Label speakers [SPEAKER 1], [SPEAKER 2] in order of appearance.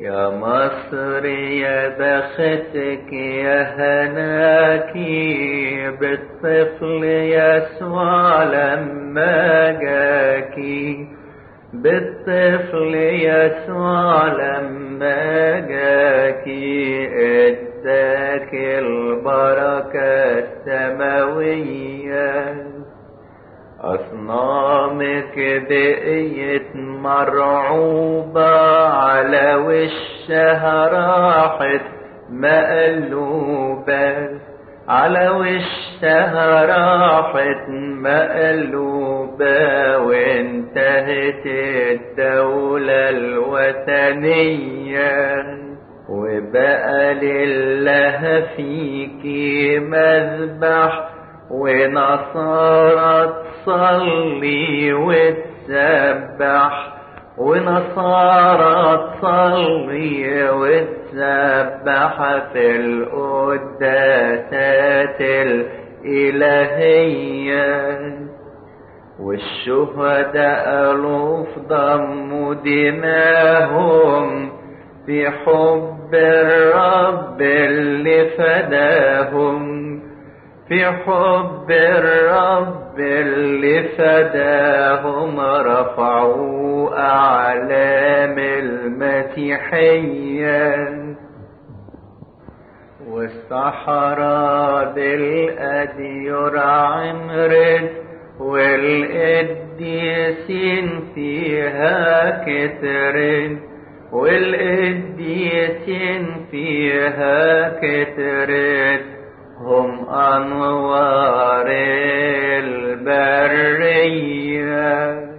[SPEAKER 1] يا مصر يا بختك يا هناكي بالطفل يسوع لما جاكي بالطفل يسوع لما جاكي اداك البركة السماوية أصنامك بقيت مرعوبة على وشها راحت مقلوبة على وشها راحت مقلوبة وانتهت الدولة الوثنية وبقى لله فيكي مذبح ونصارى تصلي وتسبح ونصارى تصلي وتسبح في القداسات الإلهية والشهداء ألوف ضموا دماهم في حب الرب اللي فداهم في حب الرب اللي فداهم رفعوا أعلام المسيحية والصحراء بالأدير عمرت والقديسين فيها كترت والقديسين فيها كترت هم أنوار البرية